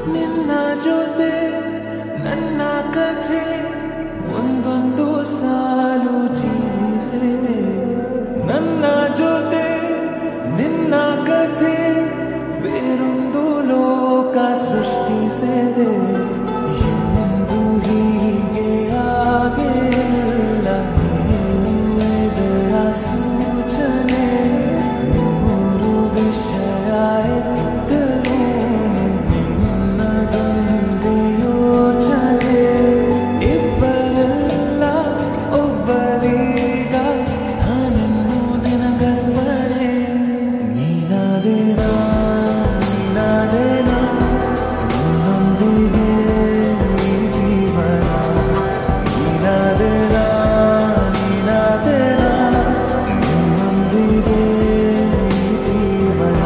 ನಿನ್ನ ಜೊತೆ ನನ್ನ ಕಥೆ ಒಂದೊಂದು ಸಾಲು ಜೀವಿಸಿದೆ ನನ್ನ ಜೊತೆ ನಿನ್ನ ಕಥೆ ಬೇರೊಂದು ಲೋಕ ಸೃಷ್ಟಿಸಿದೆ ಎಂದು ಹೀಗೆ ಆಗಿಲ್ಲ ಏನು ಇದರ ಸೂಚನೆ ನೂರು ವಿಷಯ ಎತ್ತರೂನು ನಿನ್ನದೊಂದೇ ಯೋಚನೆ ಇಬ್ಬರಲ್ಲ ಒಬ್ಬರೀಗ ನಾನನ್ನು ನಿನಗರ್ಪಣೆ ನೀನಾದೇನಾ ನೀನಾದೇನಾ ನಿನ್ನೊಂದಿಗೆ ಈ ಜೀವನ ನೀನಾದೇನಾ ನೀನಾದೇನಾ ನಿನ್ನೊಂದಿಗೆ ಈ ಜೀವನ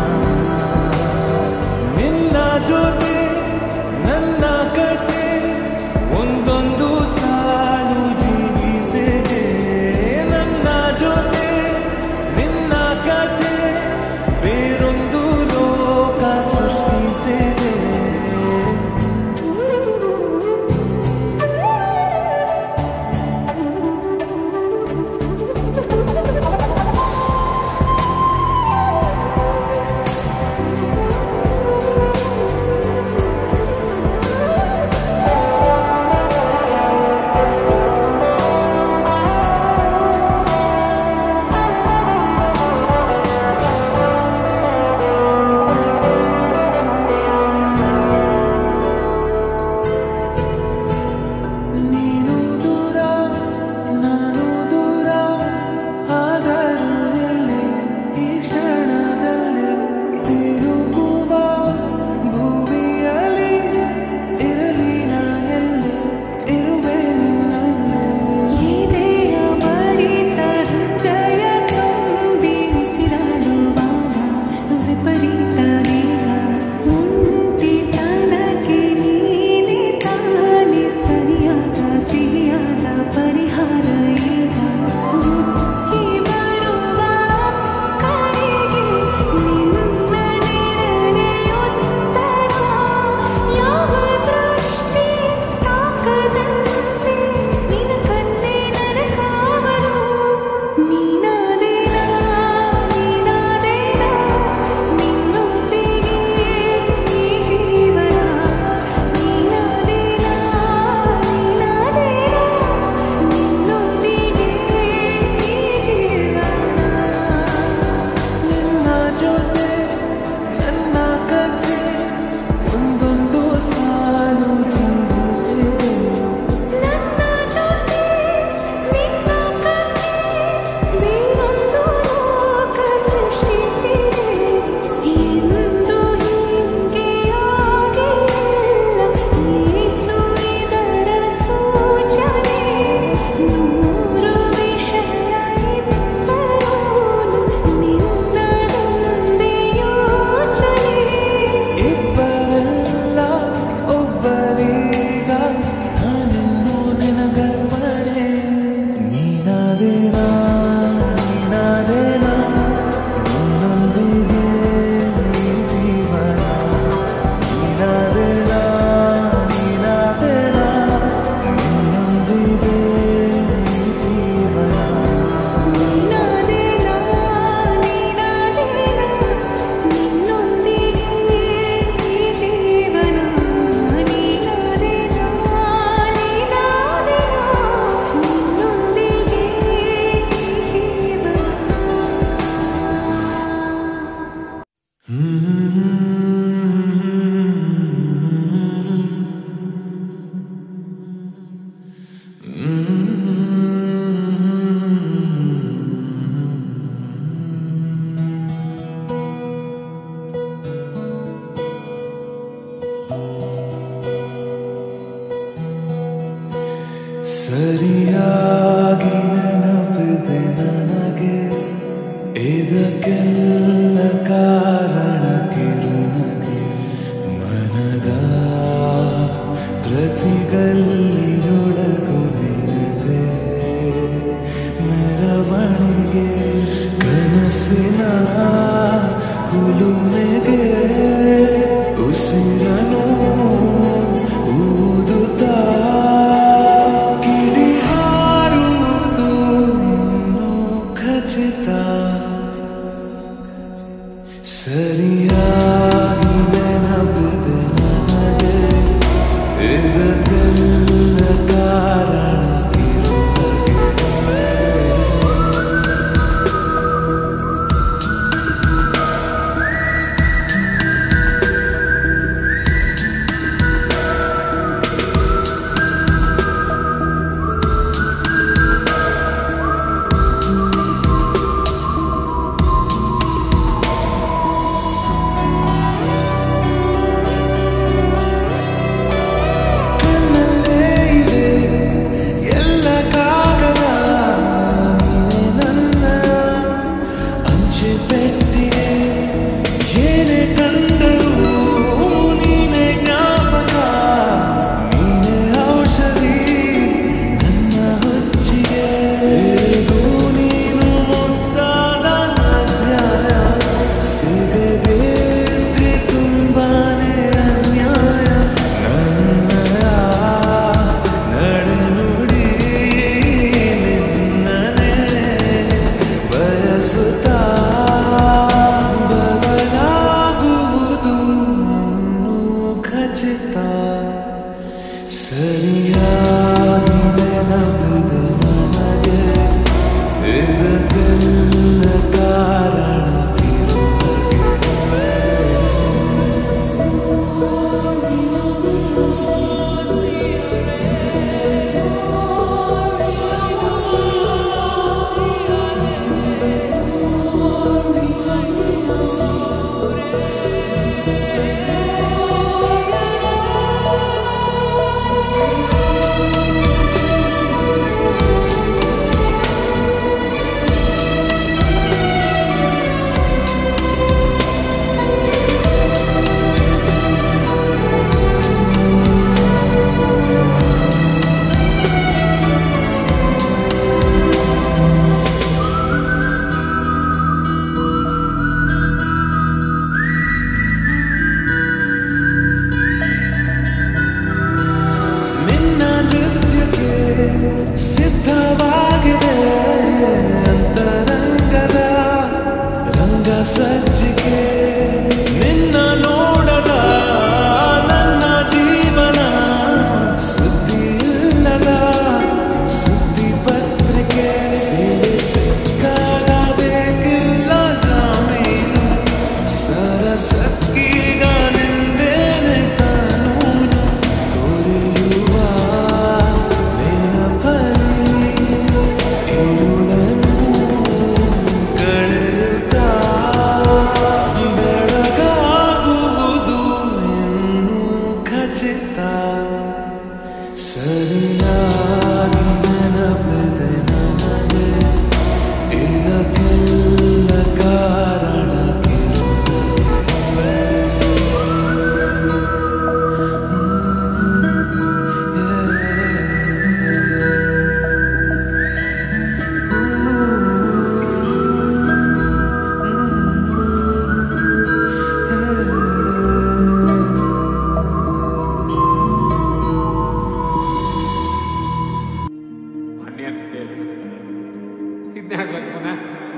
ನಿನ್ನ ಜೊತೆ ನನ್ನ ಕಥೆ ಒಂದೊಂದು ಸಾಲು ಜೀವಿಸಿದೆ ನನ್ನ ಜೊತೆ ನಿನ್ನ ಕಥೆ ಬೇರೊಂದು ಲೋಕ ಸೃಷ್ಟಿಸಿದೆ ನೀನು ದೂರ ನಾನು ದೂರ ಆದರೂ ಎಲ್ಲಿ ಈ ಕ್ಷಣದಲ್ಲಿ ತಿರುಗುವ ಭೂಮಿಯಲ್ಲಿ ಇರಲಿ ನಾ ಎಲ್ಲಿ ಇರುವೆ ನಿನ್ನಲ್ಲಿ ಎದೆಯ ಬಡಿತ ಹೃದಯ ತುಂಬಿ ಉಸಿರಾಡುವಾಗ ವಿಪರೀತ ವೇಗ ಒಂಟಿತನಕ್ಕೆ ನೀನೆ ತಾನೆ ಸರಿಯಾದ ಸಿಹಿಯಾದ ಪರಿಹಾರ ಈಗ ಉಕ್ಕಿ ಬರುವ ಕರೆಗೆ ನಿನ್ನ ನೆರಳೆಯುತ್ತರ ಯಾವ ದೃಷ್ಟಿ ತಾಕದಂತೆ ನಿನ್ನ ಕಣ್ಣೆ ನರಕಾವರು ನೀನಾದೇನಾ ನೀನಾದೇನಾ ನಿನ್ನೊಂದಿಗೆ ಈ ಜೀವನ ನೀನಾದೇನಾ ನೀನಾದೇನಾ ನಿನ್ನೊಂದಿಗೆ ಈ ಜೀವನ ನಿನ್ನ ಜೊತೆ ನನ್ನ ಕಥೆ ಒಂದೊಂದು ಸಾಲು ಜೀವಿಸಿದೆ ನನ್ನ ಜೊತೆ ನಿನ್ನ ಕಥೆ ಬೇರೊಂದು ಲೋಕ ಸೃಷ್ಟಿಸಿದೆ ಎಂದು ಹೀಗೆ ಆಗಿಲ್ಲ ಏನು ಇದರ ಸೂಚನೆ ನೂರು ವಿಷಯ ಇತ್ತರೂನು ನಿನ್ನದೊಂದೇ ಯೋಚನೆ ಇಬ್ಬರಲ್ಲ ಒಬ್ಬರೀಗ ನಾನಿನ್ನು ನಿನಗರ್ಪಣೆ ನೀನಾದೇನಾ ನೀನಾದೇನಾ ನಿನ್ನೊಂದಿಗೆ ಈ ಜೀವನ ನೀನಾದೇನಾ ನೀನಾದೇನಾ ನಿನ್ನೊಂದಿಗೆ ಈ ಜೀವನ ನೀನಾದೇನಾ ನೀನಾದೇನಾ ನಿನ್ನೊಂದಿಗೆ ಈ ಜೀವನ ನೀನಾದೇನಾ ನೀನಾದೇನಾ ನಿನ್ನೊಂದಿಗೆ ಈ ಜೀವನ ಸರಿಯಾಗಿ ನೆನಪಿದೆ ನನಗೆ ಇದಕ್ಕೆಲ್ಲ ಕಾರಣ ಕಿರುನಗೆ ಮನದ ಪ್ರತಿಗಲ್ಲಿಯೊಳಗು ನಿನದೆ ಮೆರವಣಿಗೆ ಕನಸಿನ ಕುಲುಮೆಗೆ ಉಸಿರನು ನಿನ್ನ ನೃತ್ಯಕ್ಕೆ ಸಿದ್ಧವಾಗಿದೆ ಅಂತರಂಗದ ರಂಗ ಸಜ್ಜಿಗೆ ನಿನ್ನ ನೋಡದ ನನ್ನ ಜೀವನ ಸುದ್ದಿ ಇಲ್ಲದ ಸುದ್ದಿ ಪತ್ರಿಕೆ ಸೇರಿ ಸಿಕ್ಕಾಗ ಬೇಕಿಲ್ಲ ಜಾಮೀನು ಸರಸಕ್ಕೀಗ ನಿಂದೇನೆ ಕಾನೂನು ಕೊರೆಯುವ ನೆನಪಲ್ಲಿ ಇರುಳನ್ನು ಕಳೆಯುತ್ತಾ ಬೆಳಗಾಗುವುದು ಇನ್ನೂ ಖಚಿತ ಸರಿಯಾಗಿ ನೆನಪಿದೆ ನನಗೆ ಇದಕ್ಕೆಲ್ಲ ಕಾರಣ Onion Felix. ಇದ್ನಾಗ್ಬೇಕು ಪುನಃ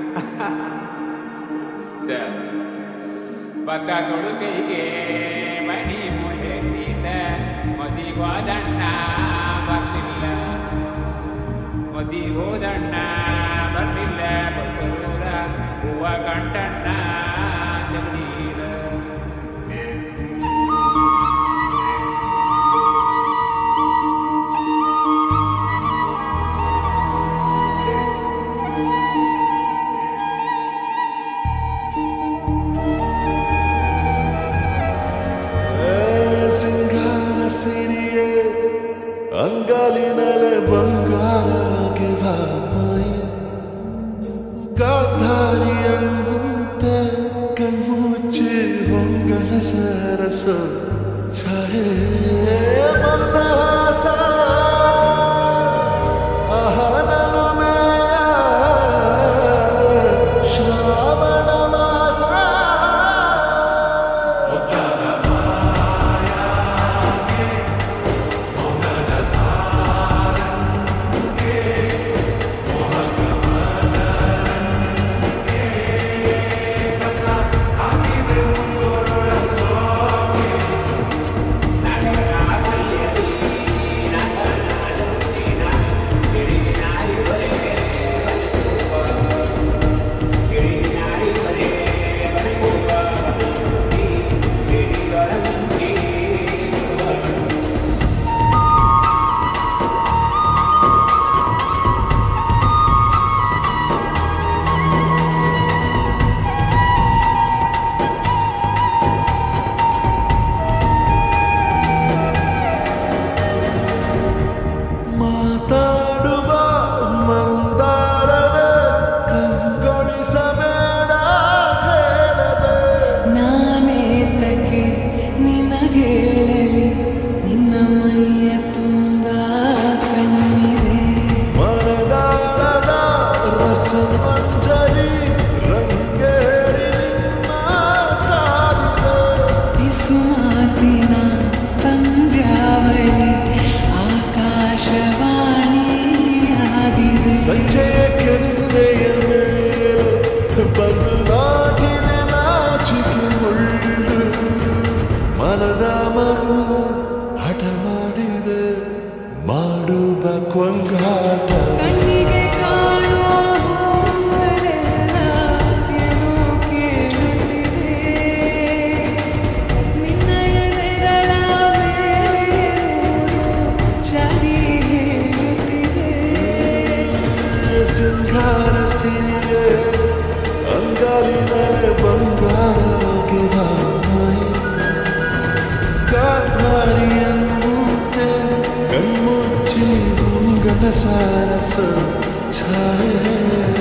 ಸರ್ ಭತ್ತ ತೊಡುಕೈಗೆ ಮಣಿ ಮುಳೆತ್ತಿದ ಮದಿಗೋದಣ್ಣ ಬರ್ಲಿಲ್ಲ ಮದಿಗೋದಣ್ಣ ಬರ್ಲಿಲ್ಲ ಬಸರೂರ ಹೂವ ಕಂಟಣ್ಣ ಜಗದೀರ ಸಿಂಗಾರ ಸಿರಿಯೇ ಅಂಗಾಲಿನಲೆ ಬಂಗಾರಗಿವ ಮಾಯ ಗಾಂಧಾರಿಯಂತೆ ಕಣ್ಮುಚ್ಚಿ ಹೊಂಗನ ಸರಸ ಛಾಯೆ ಮಂದಾಸ ಆಹನನು ಮೇಯ ಶ್ರಾವಣ ಮಾಸ ಮಾತಾಡುವ ಮಂದಾರದ ಕಂಗೊಳಿಸಬೇಡ ಹೇಳದೆ ನಾನೇತಕ್ಕೆ ನಿನಗೇಳಲಿ ನಿನ್ನ ಮೈಯ ತುಂಬ ಕಣ್ಣಿದೆ ಮರದಾಳದ ರಸಮಂಜರಿ ರಂಗೇರಿ ಮಾತಾಡಿದೆ ಪಿಸುಮಾತಿನ ಪಂದ್ಯಾವಳಿ ಆಕಾಶವಾಣಿ ಆಗಿದೆ ಸಂಜೆಯ ಕೆನ್ನೆಯ ಮೇಲೆ ಬಂದು ನಾಟಿದೆ ನಾಚಿಕೆ ಮುಳ್ಳು ಮನದ ಮಗು ಹಠ ಮಾಡಿದೆ ಮಾಡುವ ಕೊಂಗಾಟ ಕಣ್ಣಿಗೆ ಕಾಣುವ ಹೂಗಳೆಲ್ಲ ಏನೋ ಕೇಳುತ್ತಿದೆ ನಿನ್ನ ಎದೆಗಳ ಮೇಲೆ ಚಳಿ ಹೇಳುತ್ತಿದೆ ಸಿಂಗಾರ ಸಿರಿಯೇ ಅಂಗಾಲಿನಲೆ ಬಂಗಾರಗಿವ ಮಾಯ ಸಾರಸ ಛಾಯೆ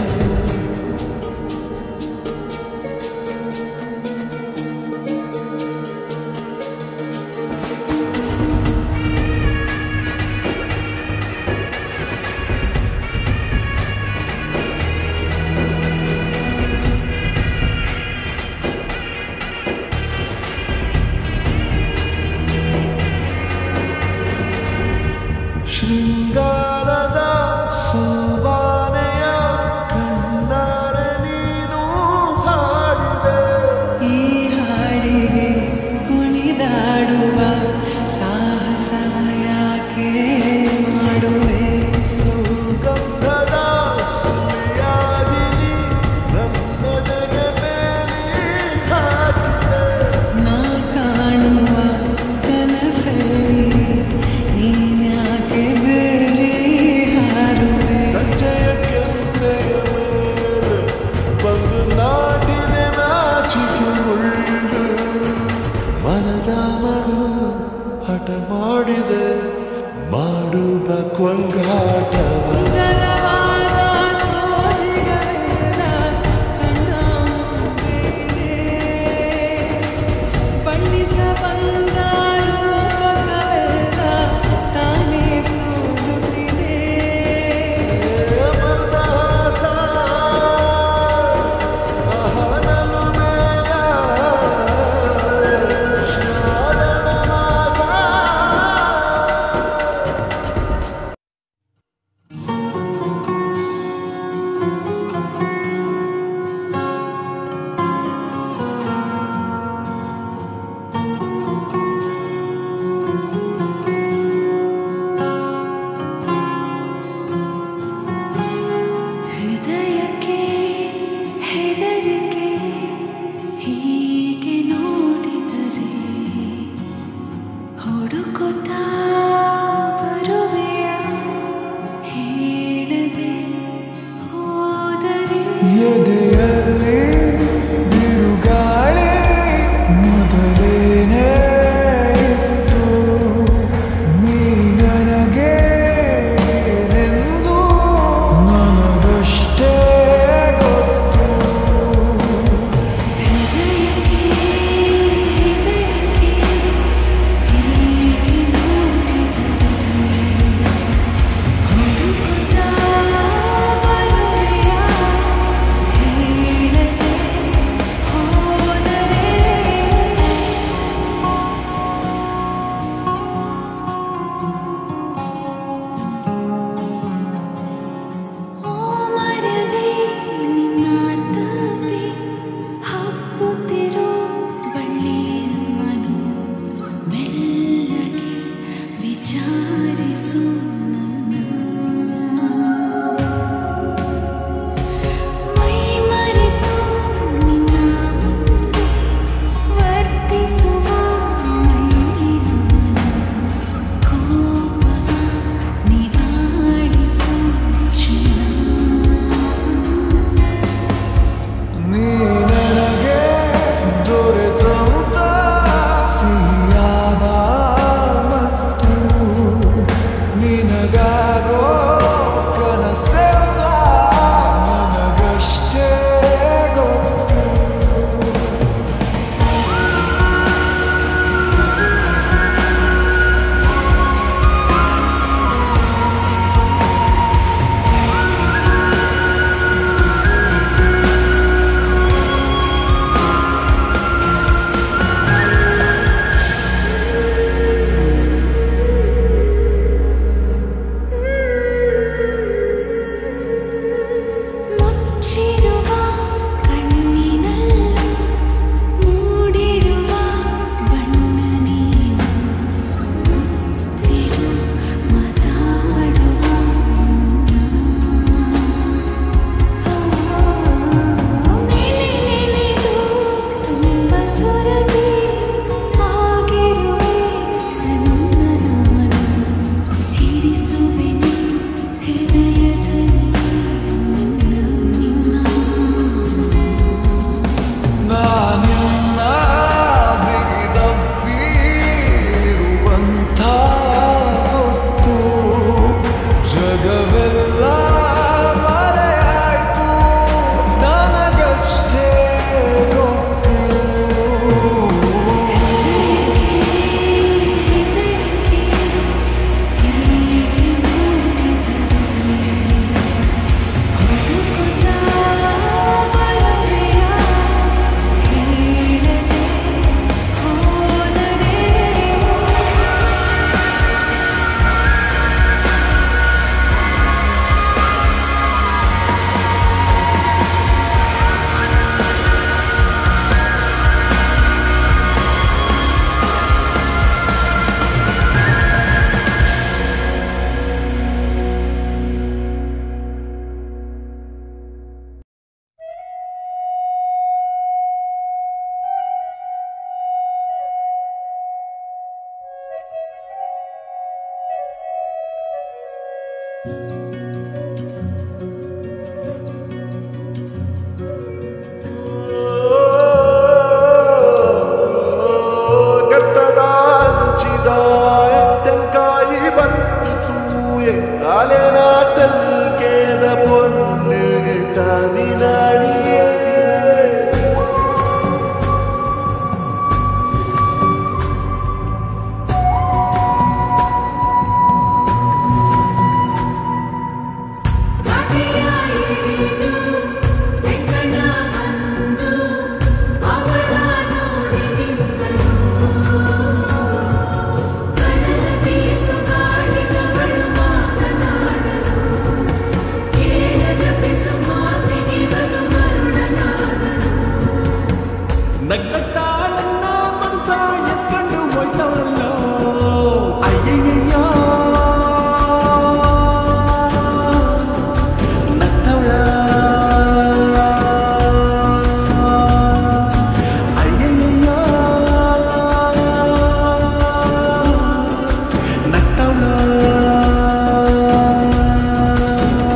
ಶೃಂಗಾರದ ಸೋಬಾನೆಯ ಕಣ್ಣಾರೆ ನೀನು ಹಾಡಿದೆ ಈ ಹಾಡಿಗೆ ಕುಣಿದಾಡುವ ಸಾಹಸವ ಯಾಕೆ ಮಾಡುವೆ ಸುಗಂಧದ ಸುಳಿಯಾಗಿ ನೀ ನನ್ನದೆಗೆ ಬೇಲಿ ಹಾಕಿದೆ ನಾ ಕಾಣುವ ಕನಸಲ್ಲಿ ನೀನ್ಯಾಕೆ ಬೇರೆ ಹಾರುವೆ ಸಂಜೆಯ ಕೆನ್ನೆಯ ಮೇಲೆ ಬಂದು ನಾಟಿದೆ ನಾಚಿಕೆ ಉಳ್ಳು ಮನದ ಮರು ಹಠ ಮಾಡಿದೆ ಮಾಡುವ ಕೊಂಗಾಟವ ಸುಂದರವಾದ ಸೋಜಿಗವೆಲ್ಲ ಕಣ್ಣ ಮುಂದೆಯಿದೆ. ಬಣ್ಣಿಸ ಬಂದ ರೂಪಕವೆಲ್ಲ ತಾನೇ ಸೋಲುತ್ತಿದೆ ಮಂದಹಾಸ ಅಹನಲುಮೆಯ ಶ್ರಾವಣ ಮಾಸ ಗಟ್ಟದಾಂಚಿದ ತೆಂಕಾಯಿ ಬಂತು ತೂಯೆ ಅಲೆನಾಟಲ್ ಕೇದ ಪೊನ್ನುಗೆ ತಾದಿನಾಡಿಯೇ ನಗ್ನಗ್ತ ನನ್ನ ಮನಸ ಎತ್ಕೊಂಡು ಹೋಯ್ತವಳಲ್ಲೋ ಅಯ್ಯಯ್ಯಯ್ಯೋ ನಗ್ತವಳ ಅಯ್ಯಯ್ಯಯ್ಯೋ ನಗ್ತವಳ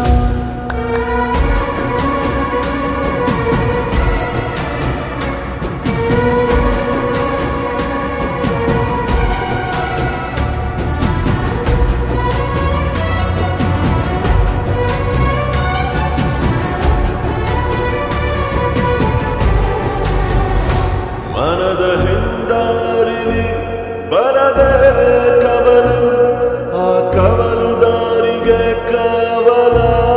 ಮನದ ಹಿಂದಾರಿಲಿ ಬರದೆ ಕವಲು ಆ ಕವಲು ದಾರಿಗೆ ಕವಲ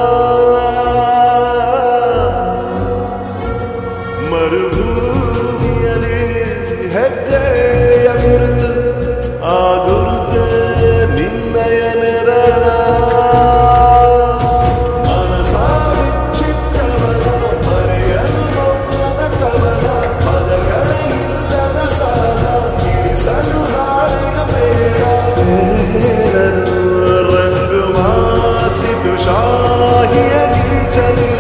ಮರುಭೂಮಿಯಲ್ಲಿ ಹೆಜ್ಜೆಯ ಗುರುತು ಆ ಗುರುತೆ ನಿನ್ನಯ ನೆರಳ ಮನಸಾವಿಚ್ಚಿಟ್ಟವನ ಮರೆಯಲು ಮೌನದ ಕವನ ಪದಗಳಿಲ್ಲದ ಸಾಲ ಇಳಿಸಲು ಹಾಳೆಯ ಮೇಲ ಸೇರಲು ರಂಗು ಮಾಸಿತು ಶಾಹಿಯ ಗೀಚಲು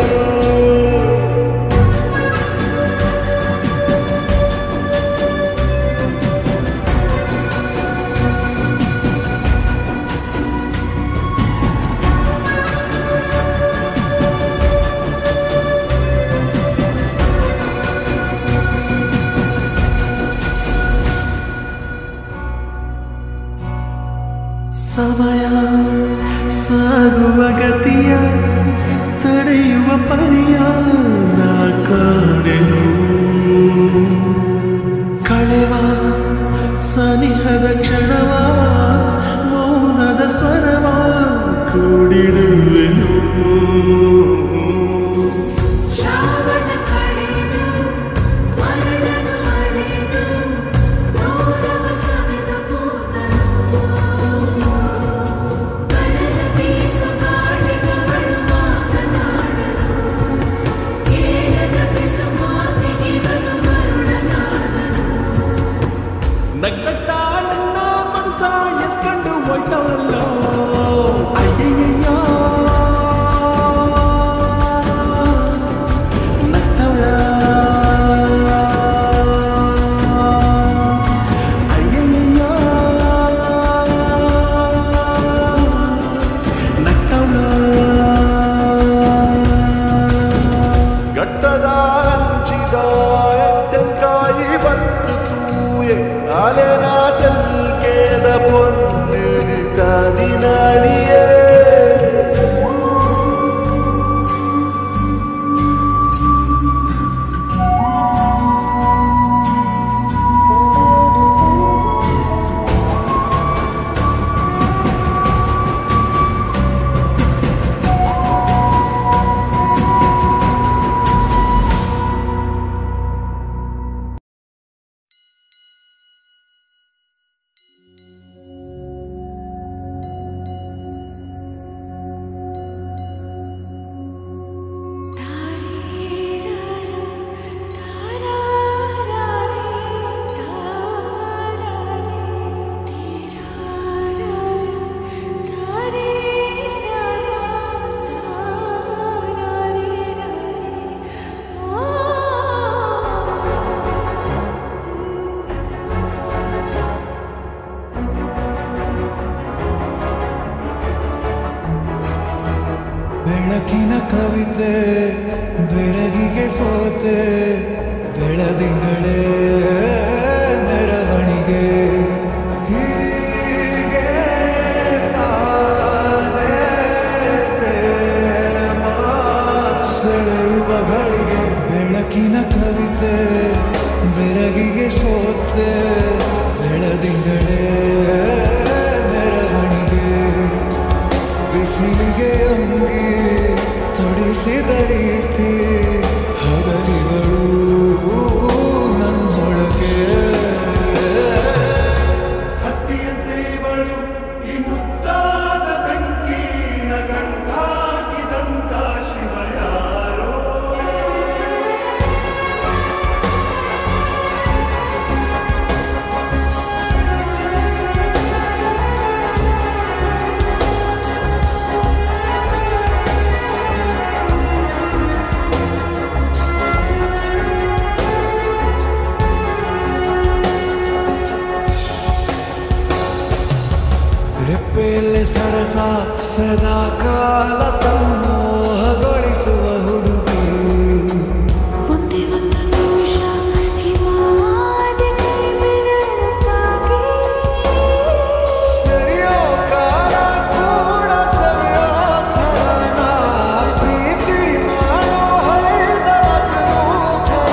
ಸಮಯ ಸಾಗುವ ಗತಿಯ ತಡೆಯುವ ಪರಿಯ ನಾ ಕಾಣೆನು ಕಳೆವ ಸನಿಹದ ಕ್ಷಣವ ಮೌನದ ಸ್ವರವ ಕೂಡಿಡುವೆನು ಶ್ರಾವಣ ಕಳೆದು ಮರಳನು ಮಳೆದು ನೋರವ ಸವೆದ ಕೂತನು ಕಡಲ ಬೀಸು ಗಾಳಿಗಳು ಮಾತನಾಡಲು ಕೇಳದ ಪಿಸು ಮಾತಿಗಿವನು ಮರುಳನಾದನು ನಗ್ನಗ್ತಾ ನನ್ನ ಮನಸ ಎತ್ಕೊಂಡು ಹೊಯ್ತವಳಲ್ಲೋ ಅಯ್ಯಯ್ಯಯ್ಯೋ ನಗ್ತವಳ ಅಯ್ಯಯ್ಯಯ್ಯೋ ನಗ್ತವಳ ಗಟ್ಟದ ಹಂಚಿದ ತೆಂಕಾಯಿ ಬಂತು ತೂಯೆ ಅಲೆನಾಟಲ್ ಕೇದ ಪೊನ್ನು ತಾದಿನಾಡಿಯೇ ಬೆಳಕಿನ ಕವಿತೆ ಬೆರಗಿಗೆ ಸೋತೆ ಬೆಳದಿಂಗಳೇ ಮೆರವಣಿಗೆ ಹೀಗೆ ತಾನೇ ಪ್ರೇಮ ಸೆಳೆಯುವ ಗಳಿಗೆ ಬೆಳಕಿನ ಕವಿತೆ ಬೆರಗಿಗೆ ಸೋತೆ ಬೆಳದಿಂಗಳೇ ಮೆರವಣಿಗೆ ಬಿಸಿಲಿಗೆ ಅಂಗಿ ತೊಡಿಸಿದ ರೀತಿ ಹಗಲಿಗಳು ನನ್ನೊಳಗೆ ಹತ್ತಿಯಂತೆ ಇವಳು ಈ ಮುದ್ದಾದ ಬೆಂಕಿನ ಗಂಟಾಕಿದಂತ ಶಿವ ಯಾರೋ ರೆಪ್ಪೆಯಲ್ಲೇ ಸರಸ ಸದಾ ಕಾಲ ಸಮೋಹಗೊಳಿಸುವ ಹುಡುಗಿ ಒಂದೇ ಒಂದು ನಿಮಿಷ ಹಿಮಾದ ಕೈ ಬೆರಳು ತಾಗಿ ಸರಿಯೋ ಕಾಲ ಕೂಡ ಸವಿಯೋ ಥರನ ಪ್ರೀತಿ ಮಾಡೋ ಹೈದರಾಜನು ಥರ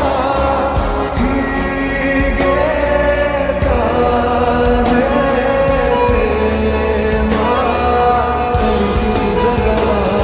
ಹೀಗೆ ತಾನೇ ಪ್ರೇಮ ಸರಿಸಿತು ಜಗವ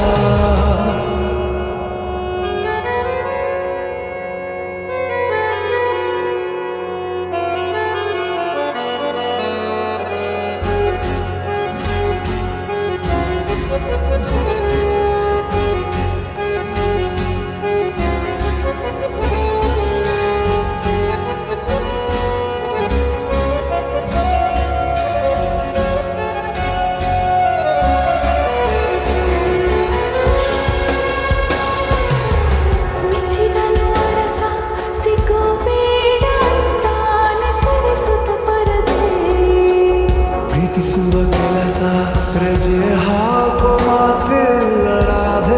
ಮೆಚ್ಚಿದನು ಅರಸ ಸಿಗೋ ಬೇಡ ಅಂತಾನೆ ಸರಿಸುತ್ತ ಪರದೆ ಪ್ರೀತಿಸುವ ಕೆಲಸ ರಜೆ ಹಾಕೋ ಮಾತಿಲ್ಲ ರಾಧೆ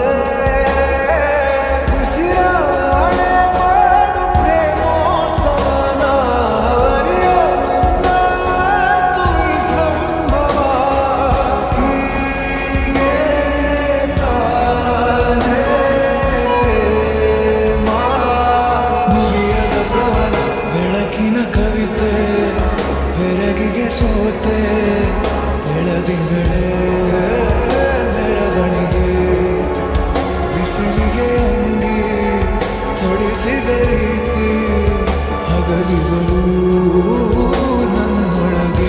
ಉಸಿರಾವಣೆ ಮಾಡು ಪ್ರೇಮೋತ್ಸವನ ಅರಿಯೋ ಮುಂದಾಯ್ತು ಈ ಸಂಭವ ಹೀಗೆ ತಾನೇ ಪ್ರೇಮ ಮುಗಿಯದ ಪ್ರವರ ಬೆಳಕಿನ ಕವಿತೆ ಬೆರಗಿಗೆ ಸೋತೆ ಬೆಳದಿಂಗಳೇ ಮೆರವಣಿಗೆ ಬಿಸಿಲಿಗೆ ಅಂಗಿ ತೊಡಿಸಿದ ರೀತಿ ಹಗಲಿಗಳು ನನ್ನೊಳಗೆ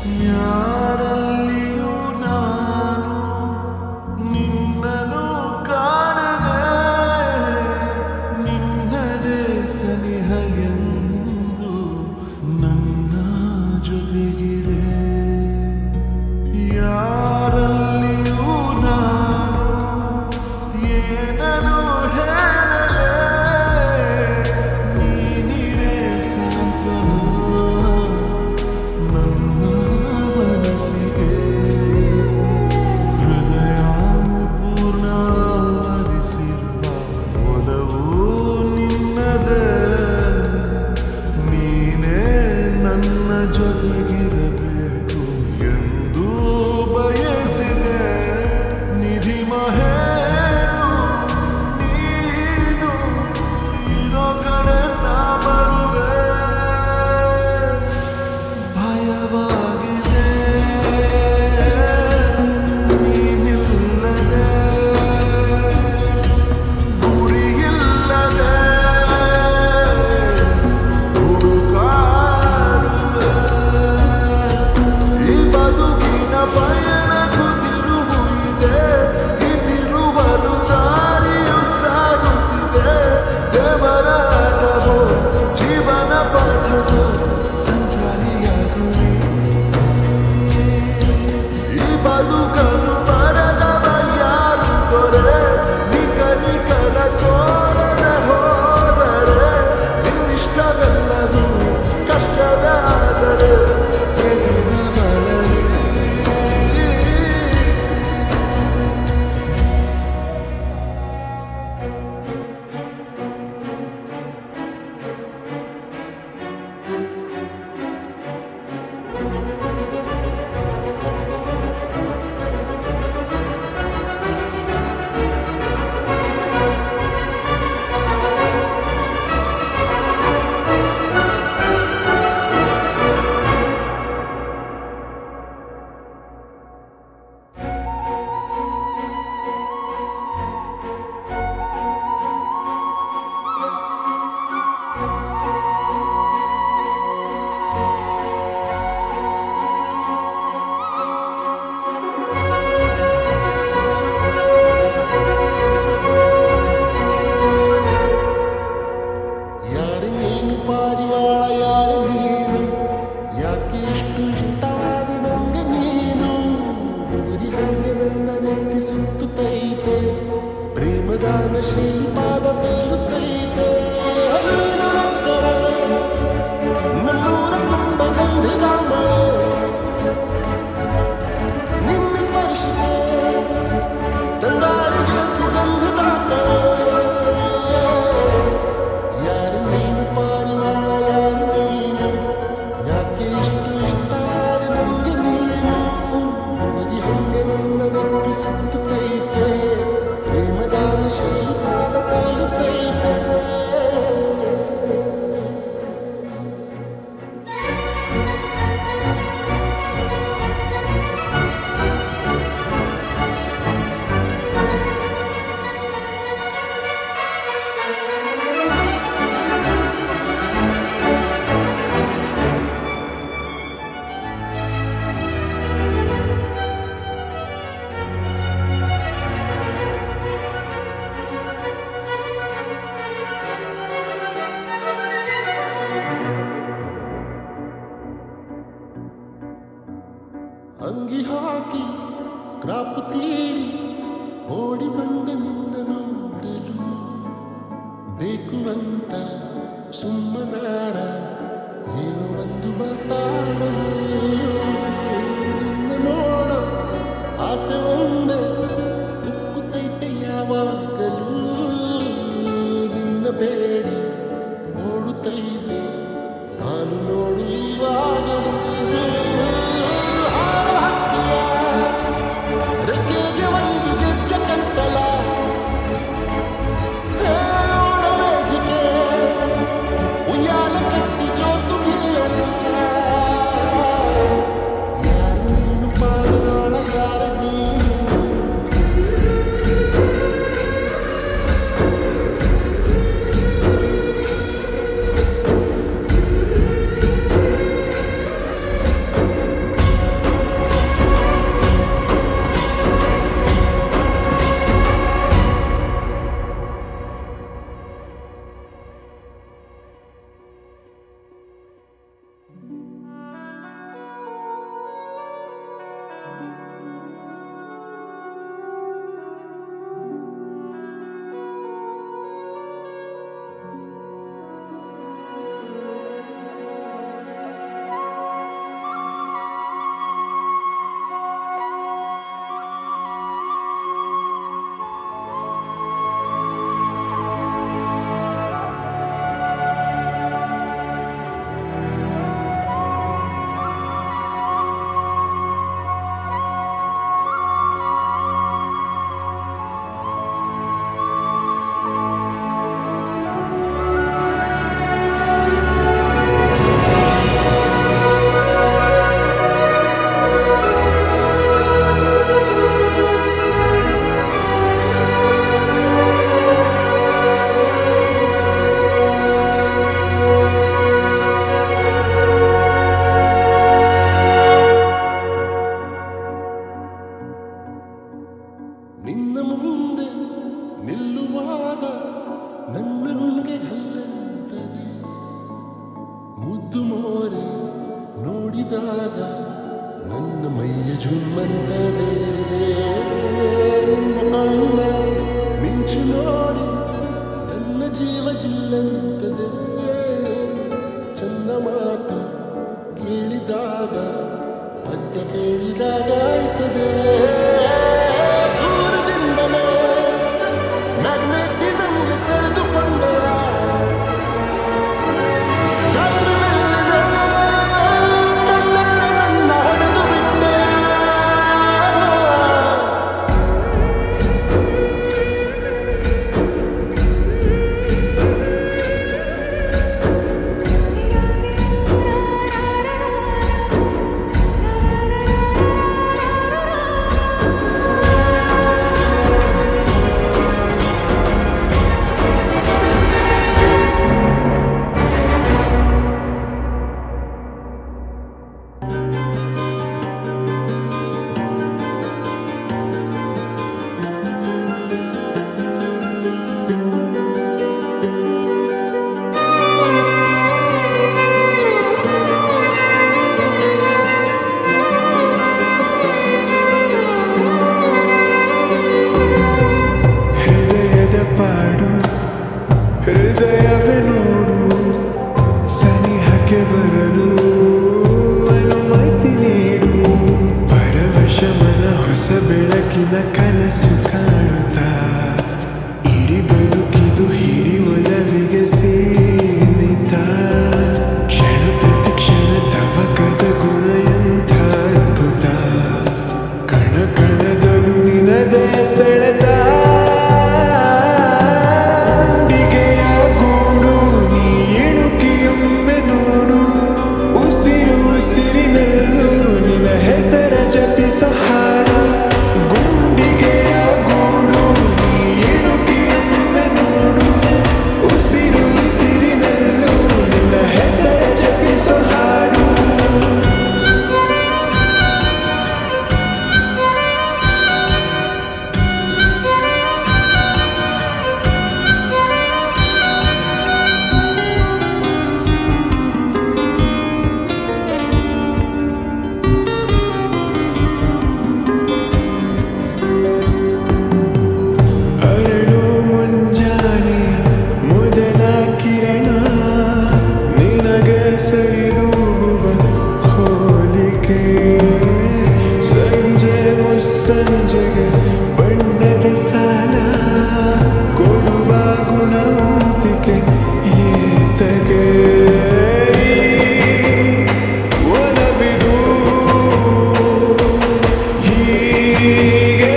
ಯಾರಲ್ಲಿಯೂ ನಾನು ನಿನ್ನನು ಕಾಣದೆ ನಿನ್ನದೇ ಸನಿಹ ಎಂದು ನನ್ನ ಜೊತೆಗಿದೆ ಯಾರಲ್ಲಿಯೂ ನಾನು ಏನನು ಹೇಳಲೆ ನೀನಿರೇ ಸಾಂತ್ವನ ನನ್ನ ಮನಸ್ಸಿಗೆ ಹೃದಯ ಪೂರ್ಣ ಆವರಿಸಿರುವ ಒಲವು ನಿನ್ನದೇ ನೀನೇ ನನ್ನ ಜೊತೆಗಿರಬೇಕು ಎಂದು ಬಯಸಿದೆ ನಿಧಿ ಮಹೇಳು ನೀನು ಇರೋ ಕಡೆ ನಾ ಬರುವೆ ಭಯವಾಗಿದೆ ನೀನಿಲ್ಲದೆ ಗುರಿಯಿಲ್ಲದೆ ಹುಡುಕಾಡುವೆ ಈ ಬದುಕಿನ ಪಯಣಕ್ಕೂ ತಿರುವು ಇದೆ ಈ ತಿರುವಲು ದಾರಿಯು ಸಾಗುತ್ತಿದೆ ದೇವರ ಆಟವು ಜೀವನ ಪಾಠವು ಸಂಚಾರಿಯಾಗುವೆ ಈ ಬದುಕನ್ನು ಬರೆದವ ಯಾರು ದೊರೆ ನಿಕ ನಿಕರ ಕೋರದ ಹೋದರೆ ನಿನ್ನಿಷ್ಟವೆಲ್ಲದು ಕಷ್ಟವಾದರೆ ಎದುರಿನ ಬಳಲಿ ಯಾರು ನೀನು ಪಾರಿವಾಳ ಯಾರು ನೀನು ಯಾಕೆ ಇಷ್ಟು ಇಷ್ಟವಾದ ನಂಗೆ ನೀನು ಗುರಿ ಹಂಗೆ ನನ್ನ ನೆತ್ತಿ ಸುತ್ತುತ್ತೈತೆ ಪ್ರೇಮದಾನ ಶೈಲಿ ಪಾದ ತೇಲುತ್ತೈತೆ ನೀನು ನಕ್ಕರ ನಮ್ಮೂರ ತುಂಬ ಗಂಧದ ಮಳೆ ನಿನ್ನ ಸ್ಪರ್ಶಕ್ಕೆ ತಂಗಾಳಿಗೆ ಸುಗಂಧದ ಕಳೆ ಯಾರು ನೀನು ಪಾರಿವಾಳ ಯಾರು ನೀನು ಯಾಕೆ ಇಷ್ಟು ಇಷ್ಟವಾದ ನಂಗೆ ನೀನು ಗುರಿ ಹಂಗೆ ನನ್ನ ನೆತ್ತಿ ಸುತ್ತುತ್ತೈತೆ ಪ್ರೇಮದಾನ ಶೈಲಿ ಪಾದ ತೇಲುತ್ತೈತೆ ಅಂಗಿ ಹಾಕಿ ಕ್ರಾಪು ತೀಡಿ ಓಡಿ ಬಂದ ನಿನ್ನ ನೋಡಲು ಬೇಕು ಅಂತ ಸುಮ್ಮನಾರ ಏನು ಒಂದು ಮಾತಾಡಲು ನಿನ್ನ ನೋಡ ಆಸೆ ಒಂದೇ ಉಕ್ಕುತ್ತೈತೆ ಯಾವಾಗಲೂ ನಿನ್ನ ಬೇಡಿ ನೋಡುತ್ತೈತೆ ನಾನು ನೋಡು ಇವಾಗಲೂ ಹಾರ ಹಕ್ಕಿಯ ರೆಕ್ಕೆಗೆ ಒಂದು ಗೆಜ್ಜೆ ಕಟ್ಟಲ ಹೇ ಓಡಬೇಕಿಗೆ ಉಯ್ಯಾಲೆ ಕಟ್ಟಿ ಜೋತು ಬೀಳಲ ಮೈಯ ಜುಮ್ಮಂತದೆ ನಿನ್ನ ಕಣ್ಣ ಮಿಂಚು ನೋಡಿ ನನ್ನ ಜೀವ ಜಿಲ್ಲಂತದೆ ಚಂದ ಮಾತು ಕೇಳಿದಾಗ ಪದ್ಯ ಕೇಳಿದಾಗ ಆಯ್ತದೆ ದೂರದಿಂದಲೇ ಮ್ಯಾಗ್ನೆಟ್ ನಂಗೆ ಸೆಳೆದುಕೊಂಡೆ ರಾತ್ರಿ ಮೆಲ್ಲನೆ ಕಣ್ಣಲ್ಲಿ ನನ್ನ ಹೊಡೆದು ಬಿಟ್ಟೆ ಹೃದಯದ ಪಾಡು ಹೃದಯವೇ ನೋಡು ಸನಿಹಕ್ಕೆ ಬರಲು ಅನುಮತಿ ನೀಡು ಪರವಶ ಮನ ಹೊಸ ಬೆಳಕಿನ ಕನಸು ಕಾಣುತ್ತಾ ಇಡೀ ಬದುಕಿದು ಹಿಡಿ ಒಲವಿಗೆ ಸೀಮಿತ ಕ್ಷಣ ಪ್ರತಿ ಕ್ಷಣ ತವಕದ ಗುಣ ಎಂಥ ಅದ್ಭುತ ಕಣ ಕಣದಲು ನಿನದೇ ಸೆಳೆತ ಗುಂಡಿಗೆಯ ಗೂಡು ನೀ ಇಣುಕಿಯೊಮ್ಮೆ ನೋಡು ಉಸಿರು ಉಸಿರಿನಲ್ಲೂ ನಿನ್ನ ಹೆಸರ ಜಪಿಸೋ ಹಾಡು ಗುಂಡಿಗೆಯ ಗೂಡು ನೀ ಇಣುಕಿಯೊಮ್ಮೆ ನೋಡು ಉಸಿರು ಉಸಿರಿನಲ್ಲೂ ನಿನ್ನ ಹೆಸರ ಜಪಿಸೋ ಹಾಡು ಅರಳು ಮುಂಜಾನೆಯ ಮೊದಲ ಕಿರಣ ನಿನಗೆ ಸರಿದೂಗುವ ಹೋಲಿಕೆ ಸಂಜೆ ಮುಸ್ಸಂಜೆಗೆ ಬಣ್ಣದ ಸಾಲ ಕೊಡುವ ಗುಣವಂತಿಕೆ ಏತಗೆ ಒಲವಿದು ಹೀಗೆ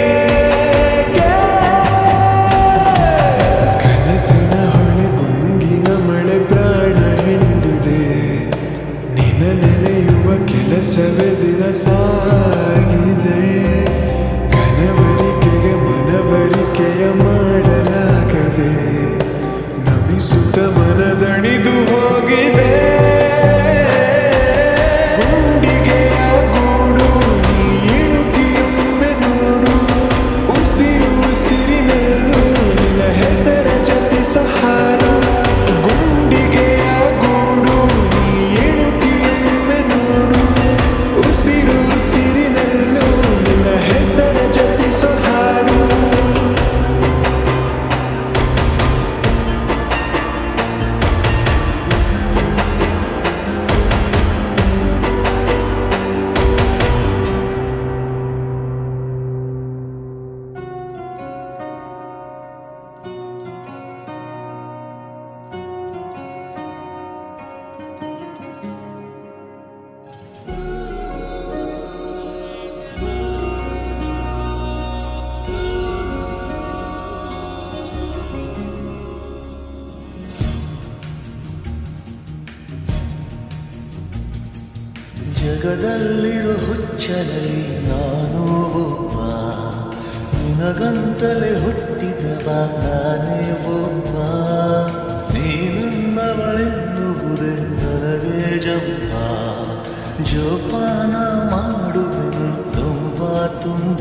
ಕನಸಿನ ಹೊಳೆ ಗುಂಗಿನ ಮಳೆ ಪ್ರಾಣ ಹಿಂಡಿದೆ ನಿನ ನೆನೆಯುವ ಕೆಲಸವೇ ದಿನ ಸಾಗಿದೆ ಕನವರಿಕೆಗೆ ಮನವರಿಕೆಯ ಮಾಡಲಾಗದೆ ನಮಿಸುತ್ತ ಮನದಣಿದು ಹೋಗಿದೆ ಗುಂಡಿಗೆಯ ಗೂಡು ನೀ ಇಣುಕಿಯೊಮ್ಮೆ ನೋಡು ಉಸಿರು ಉಸಿರಿನಲ್ಲೂ ನಿನ್ನ ಹೆಸರ ಜಪಿಸೋ ಹಾಡು ಗುಂಡಿಗೆಯ ಗೂಡು ನೀ ಇಣುಕಿಯೊಮ್ಮೆ ನೋಡು ಉಸಿರು ಉಸಿರಿನಲ್ಲೂ ನಿನ್ನ ಹೆಸರ ಜಪಿಸೋ ಹಾಡು ಜಗದಲ್ಲಿರೋ ಹುಚ್ಚರಲ್ಲಿ ನಾನು ಒಬ್ಬ ನಿನಗಂತಲೇ ಹುಟ್ಟಿದವ ನಾನೇ ಒಬ್ಬ ನೀನನ್ನವಳೆನ್ನುವುದೇ ನನಗೆ ಜಂಬ ಜೋಪಾನ ಮಾಡುವೆನು ತುಂಬ ತುಂಬ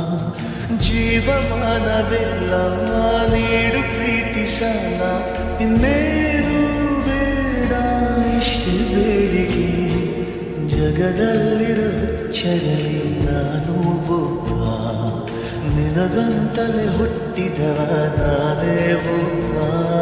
ಜೀವಮಾನವೆಲ್ಲ ನೀಡು ಪ್ರೀತಿ ಸಾಲ ಇನ್ನೇನು ಬೇಡ ಇಷ್ಟೇ ಬೇಡಿಕೆ ಜಗದಲ್ಲಿರೋ ಹುಚ್ಚರಲಿ ನಾನು ಒಬ್ಬ ನಿನಗಂತಲೇ ಹುಟ್ಟಿದವ ನಾನೇ ಒಬ್ಬ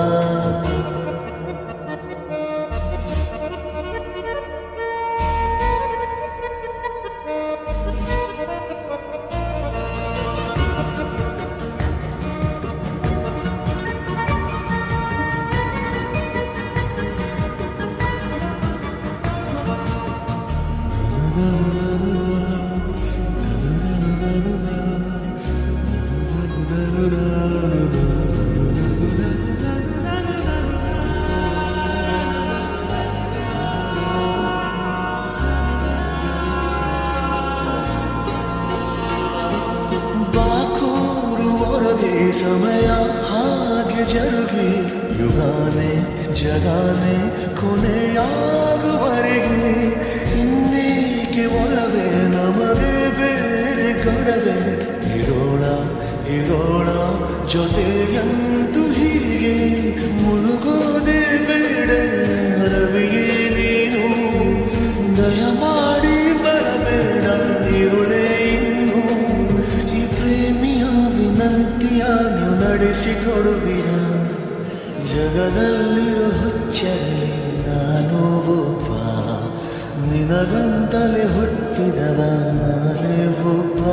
ಬಾಕೂರು ಹೊರಗೆ ಸಮಯ ಹಾಗೆ ಜರುಗಿ ಯುಗಾನೆ ಜಗಾನೆ ಕೊನೆಯಾಗುವರೆಗೆ ಇನ್ನೇಕೆ ಒಳಗೆ ನಮಗೆ ಬೇರೆ ಗಡವೆ ಇರೋಣ ಇರೋಣ ಜೊತೆಯಂತೂ ಹೀಗೆ ಮುಳುಗೋದೆ ಬೇಡ ರವಿಯೇ ನೀನು ದಯಮಾಡಿ ಬರಬೇಡ ಇರುಳೆ ಇನ್ನು ಈ ಪ್ರೇಮಿಯ ವಿನಂತಿಯ ನೀವು ನಡೆಸಿಕೊಡುವಿರ ಜಗದಲ್ಲಿರೋ ಹುಚ್ಚರಲ್ಲಿ ನಾನು ಒಬ್ಬ ನಿನಗಂತಲೇ ಹುಟ್ಟಿದವ ನಾನೇ ಒಬ್ಬ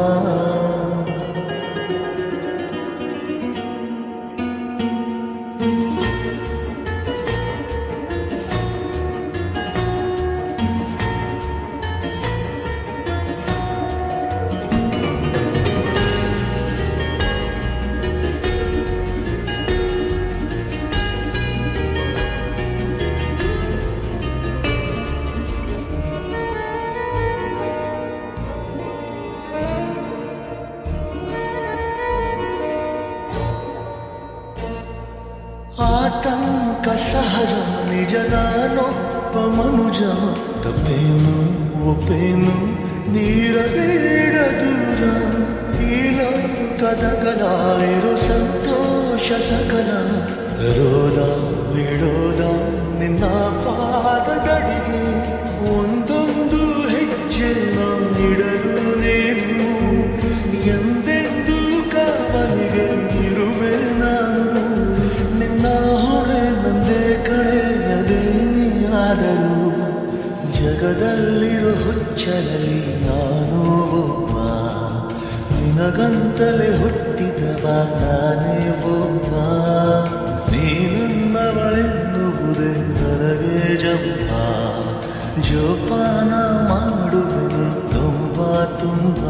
ಆತಂಕ ಸಹಜ ನಿಜ ನಾನೊಬ್ಬ ಮನುಜ ತಪ್ಪೇನು ಒಪ್ಪೇನು ನೀರಬೇಡ ದೂರ ಈ ಲೋಕದ ಕಲ ಇರೋ ಸಂತೋಷ ಸಕಲ ತರೋದ ಬಿಡೋದ ನಿನ್ನ ಪಾದದಡಿಗೆ ಒಂದೊಂದು ಹೆಜ್ಜೆ ನೀಡಲು ನೀನು ಎಂದೆಂದು ಕಾವಲಿಗೆ ಇರುವೆ ನಾನು ನಿನ್ನ ಹೊಣೆ ನಂದೇ ಕಡೆ ಅದೇ ನೀಯಾದರೂ ಜಗದಲ್ಲಿರೋ ಹುಚ್ಚರಲ್ಲಿ ನಾನು ಒಬ್ಬ ನಿನಗಂತಲೇ ಹುಟ್ಟಿದವ ನಾನೇ ಒಬ್ಬ ನೀನನ್ನವಳೆನ್ನುವುದೇ ನನಗೆ ಜಂಪ ಜೋಪಾನ ಮಾಡುವೆನು ತುಂಬ ತುಂಬ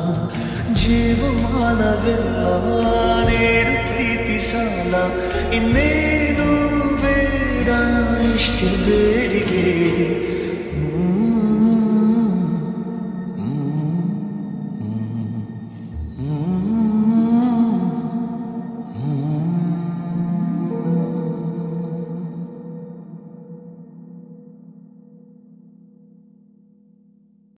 ಜೀವಮಾನವೆಲ್ಲ ನೀಡು ಪ್ರೀತಿ ಸಾಲ ಇನ್ನೇನು ಬೇಡ ಇಷ್ಟೇ ಬೇಡಿಗೆ